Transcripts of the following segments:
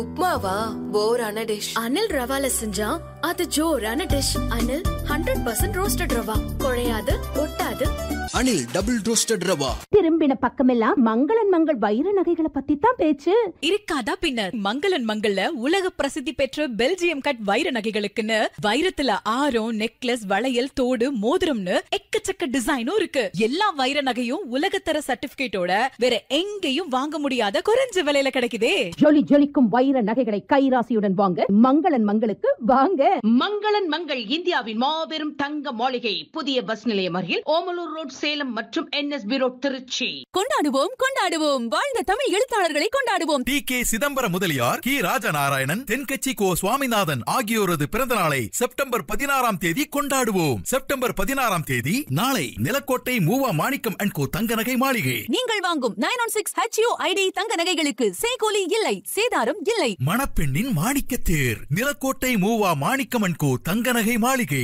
உப்மாவா போரான dish Anil ரவால செஞ்சா அது ஜோரான dish Anil hundred percent roasted rava குழையாது ஒட்டாது அனில் டபுள் ரோஸ்டட் ரவா திரும்பின பக்கமெல்லாம் மங்களன் மங்கள் வைர நகைகளை பத்தி தான் பேச்சு இருக்காதா பின்னர் மங்களன் மங்கள்ல உலக பிரசித்தி பெற்ற பெல்ஜியம் கட் வைர நகைகளுக்குன்னு வைரத்துல ஆரம் நெக்லஸ் வளையல் தோடு மோதிரம்னு எக்கச்சக்க டிசைனும் இருக்கு எல்லா வைர நகையும் உலகத்தர சர்டிபிகேட்டோட வேற எங்கேயும் வாங்க முடியாத குறைஞ்ச விலையில கிடைக்குதே ஜொலி ஜொலிக்கும் வைர நகைகளை கைராசியுடன் வாங்க மங்களன் மங்களுக்கு வாங்க மங்களன் மங்கள் இந்தியாவின் மாபெரும் தங்க மாளிகை புதிய பஸ் நிலையம் அருகில் ஓமலூர் ரோட் சேலம் மற்றும் என்எஸ்பி ரோட் திருச்சி கொண்டாடுவோம் கொண்டாடுவோம் வாழ்ந்த தமிழ் எழுத்தாளர்களை கொண்டாடுவோம் டி கே சிதம்பரம் முதலியார் கி ராஜநாராயணன் தென்கட்சி கோ சுவாமிநாதன் ஆகியோரது பிறந்த நாளை செப்டம்பர் பதினாறாம் தேதி கொண்டாடுவோம் செப்டம்பர் பதினாறாம் தேதி நாளை நிலக்கோட்டை மூவா மாணிக்கம் அண்ட் கோ தங்க நகை மாளிகை நீங்கள் வாங்கும் nine one six HU ID தங்க நகைகளுக்கு சேகோலி இல்லை சேதாரம் இல்லை மணப்பெண்ணின் மாணிக்க தேர் நிலக்கோட்டை மூவா மாணிக்கம் அண்ட் கோ தங்க நகை மாளிகை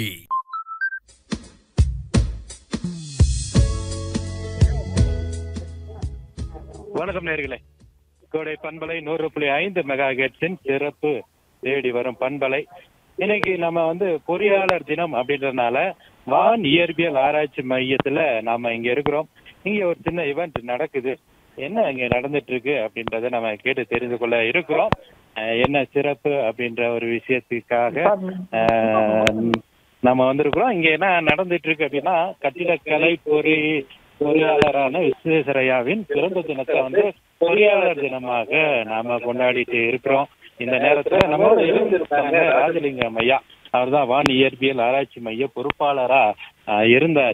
வணக்கம் நேர்களே கோடை பண்பலை நூறு புள்ளி ஐந்து மெகா ஹெர்ட்ஸின் சிறப்பு தேடி வரும் பண்பலை இன்னைக்கு நம்ம வந்து பொறியாளர் தினம் அப்படின்றதுனால வான் இயற்பியல் ஆராய்ச்சி மையத்துல நாம இங்க இருக்கிறோம் இங்க ஒரு சின்ன இவெண்ட் நடக்குது என்ன இங்க நடந்துட்டு இருக்கு அப்படின்றத நம்ம கேட்டு தெரிந்து கொள்ள இருக்கிறோம் அஹ் என்ன சிறப்பு அப்படின்ற ஒரு விஷயத்துக்காக அஹ், நம்ம வந்திருக்கிறோம் இங்க என்ன நடந்துட்டு இருக்கு அப்படின்னா கட்டிடக்கலை பொறி பொறியாளரான விஸ்வேஸ்வரையாவின் பிறந்த தினத்தை வந்து பொறியாளர் தினமாக நாம கொண்டாடிட்டு இருக்கிறோம் இந்த நேரத்துல நம்மளோட இருந்திருப்பாங்க ராஜலிங்கம் ஐயா அவர்தான் வான் இயற்பியல் ஆராய்ச்சி மைய பொறுப்பாளரா அஹ், இருந்தார்